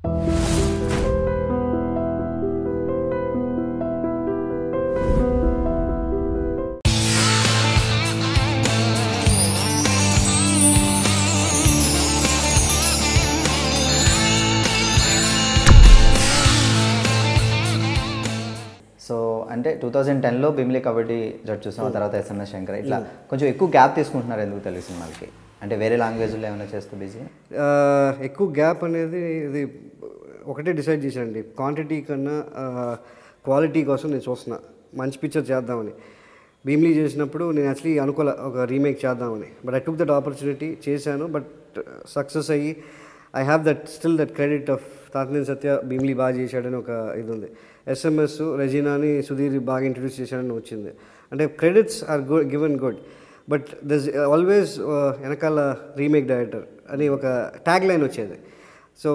So అంటే two thousand టెన్లో బిమ్లీ kabaddi judge చూసాం ఆ తర్వాత ఎస్ఎంఎస్ శంకర్ ఇట్లా కొంచెం ఎక్కువ గ్యాప్ తీసుకుంటున్నారు ఎందుకు తెలుగు సినిమాలకి అంటే వేరే లాంగ్వేజ్లో ఏమైనా చేస్తూ బిజీ ఆ, ఎక్కువ గ్యాప్ అనేది ఇది ఒకటే డిసైడ్ చేశానండి క్వాంటిటీ కన్నా క్వాలిటీ కోసం నేను చూస్తున్నా మంచి పిక్చర్ చేద్దామని భీమ్లీ చేసినప్పుడు నేను యాక్చువల్లీ అనుకోలే ఒక రీమేక్ చేద్దామని but I took that opportunity చేశాను బట్ సక్సెస్ అయ్యి I have that still that credit of Tatineni Satya Bheemili బాగా చేశాడని ఒక ఇది ఉంది ఎస్ఎంఎస్ రెజీనాని సుధీర్ బాగా ఇంట్రడ్యూస్ చేశాడని వచ్చింది అంటే credits are good given good but thus always వెనకాల రీమేక్ డైరెక్టర్ అని ఒక ట్యాగ్ లైన్ వచ్చేది సో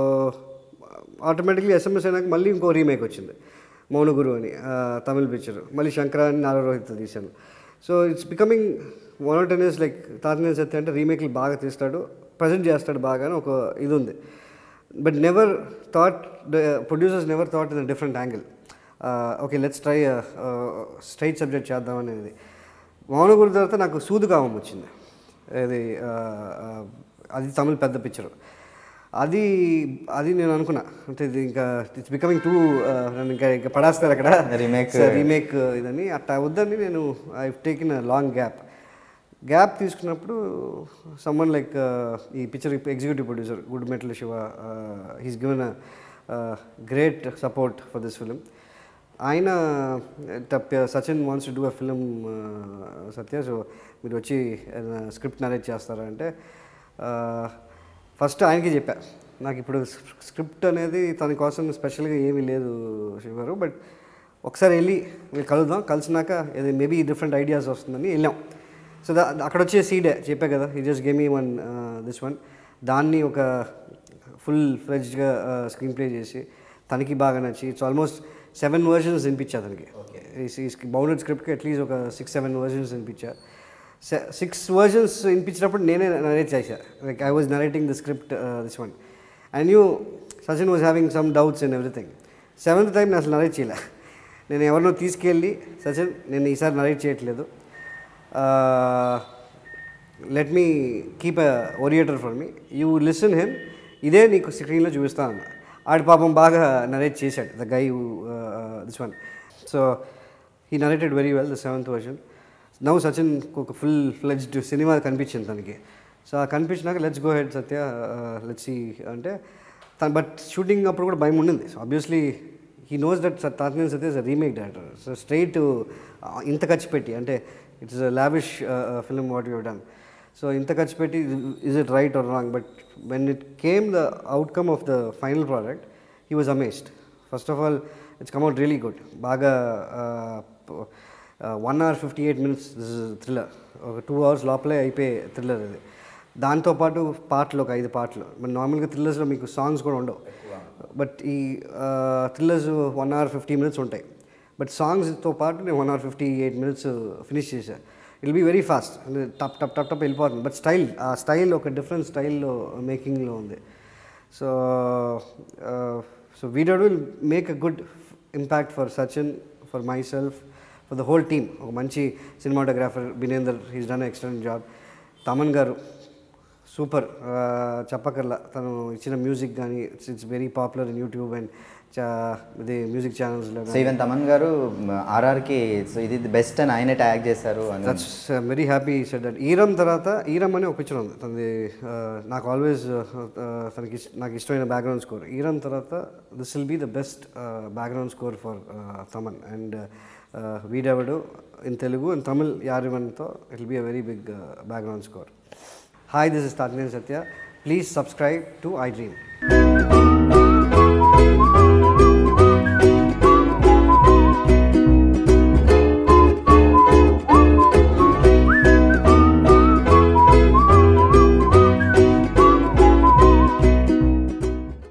ఆటోమేటిక్లీ ఎస్ఎంఎస్ అయినాక మళ్ళీ ఇంకో రీమేక్ వచ్చింది మౌనగురు అని ఆ, తమిళ్ పిక్చర్ మళ్ళీ శంకర అని నారా రోహిత్ తీశాను so it's becoming one or ten years like Tatineni Satya అంటే రీమేక్లు బాగా తీస్తాడు ప్రజెంట్ చేస్తాడు బాగా అని ఒక ఇది ఉంది but never thought the producers never thought in different angle okay let's try straight subject చేద్దాం అనేది మౌనగురు తర్వాత నాకు సూదుకామం వచ్చింది ఇది ఆ, ఆ, అది తమిళ్ పెద్ద పిక్చర్ అది అది నేను అనుకున్నా అంటే ఇది ఇంకా ఇట్స్ బికమింగ్ టూ నన్ను ఇంకా ఇంకా పడేస్తారు అక్కడ Remake. రీమేక్ ఇదని అట్లా వద్దని నేను I taken a long gap gap తీసుకున్నప్పుడు సమ్మన్ లైక్ ఈ picture executive producer Gudimetla Shiva he's given a great support for this film ఆయన టప్ Sachin wants to do a film Satya so మీరు వచ్చి స్క్రిప్ట్ నరేట్ చేస్తారా అంటే ఫస్ట్ ఆయనకి చెప్పా నాకు ఇప్పుడు స్క్రిప్ట్ అనేది తన కోసం స్పెషల్గా ఏమీ లేదు శివగారు బట్ ఒకసారి వెళ్ళి మీరు కలుద్దాం కలిసినాక ఇది మేబీ డిఫరెంట్ ఐడియాస్ వస్తుందని వెళ్ళాం సో దా అక్కడ వచ్చే సీడే చెప్పా కదా ఈ జస్ట్ గేమ్ ఈ వన్ దిస్ వన్ దాన్ని ఒక ఫుల్ ఫ్లెజ్డ్గా స్క్రీన్ ప్లే చేసి తనకి బాగా నచ్చి ఇట్స్ ఆల్మోస్ట్ సెవెన్ వర్షన్స్ వినిపించా తనకి బౌండెడ్ స్క్రిప్ట్కి అట్లీస్ట్ ఒక సిక్స్ సెవెన్ వర్షన్స్ వినిపించా సిక్స్ వర్షన్స్ వినిపించినప్పుడు నేనే నరేట్ చేశా like I was narrating the script this one and you Sachin was having some doubts and everything seventh time నేను అసలు నరేట్ చేయలే నేను ఎవరినో తీసుకెళ్ళి సచిన్ నేను ఈసారి నరేట్ చేయట్లేదు let me keep a orator for me you listen him ఇదే నీకు స్క్రీన్లో చూపిస్తాను అన్న ఆడి పాపం బాగా నరేట్ చేశాడు the guy this one so he narrated very well the seventh version now Sachin ఒక ఫుల్ ఫ్లెజ్డ్ సినిమా కనిపించింది తనకి సో ఆ కనిపించినాక let's go head Satya let's అంటే తను బట్ షూటింగ్ అప్పుడు కూడా భయం ఉండింది so obviously he knows that Tatineni Satya is remake director so straight ఇంత ఖర్చు పెట్టి అంటే it's lavish film what you done so ఇంత ఖర్చు పెట్టి is it right are wrong but when it came the outcome of the final product he was amazed first of all it's come out really good బాగా one hour fifty eight minutes this thriller ఒక two hours లోపలే అయిపోయే thriller ఇది దాంతోపాటు పాటలు ఒక ఐదు పాటలు మరి నార్మల్గా థ్రిల్లర్స్లో మీకు సాంగ్స్ కూడా ఉండవు బట్ ఈ thrillers one hour fifty minutes ఉంటాయి బట్ సాంగ్స్తో పాటు నేను one hour fifty eight minutes finish చేశాను ఇల్ బీ వెరీ ఫాస్ట్ అంటే టప్ టప్ టప్ టప్ వెళ్ళిపోతుంది బట్ స్టైల్ ఆ స్టైల్ ఒక డిఫరెంట్ స్టైల్లో మేకింగ్లో ఉంది so so video will make a good impact for Sachin for myself for the whole team ఒక మంచి cinematographer Binender he's done excellent job Thaman garu super చెప్పకర్లా తను ఇచ్చిన మ్యూజిక్ కానీ it's it's very popular in YouTube and చా ఇది మ్యూజిక్ ఛానల్స్లో so even Thaman గారు ఆర్ఆర్కి సో ఇది బెస్ట్ అని ఆయనే ట్యాగ్ చేశారు అని that's very happy said that Eeram తర్వాత ఈరం అని ఒక పిక్చర్ ఉంది తనది ఆ, నాకు ఆల్వేస్ తనకి ఇష్ట- నాకు ఇష్టమైన బ్యాక్గ్రౌండ్ స్కోర్ ఈరం తర్వాత this will be the best background score for Thaman and వీడెవడు ఇన్ తెలుగు అండ్ తమిళ్ యారివన్తో it will be a very big background score hi this is Tatineni Satya please subscribe to I dream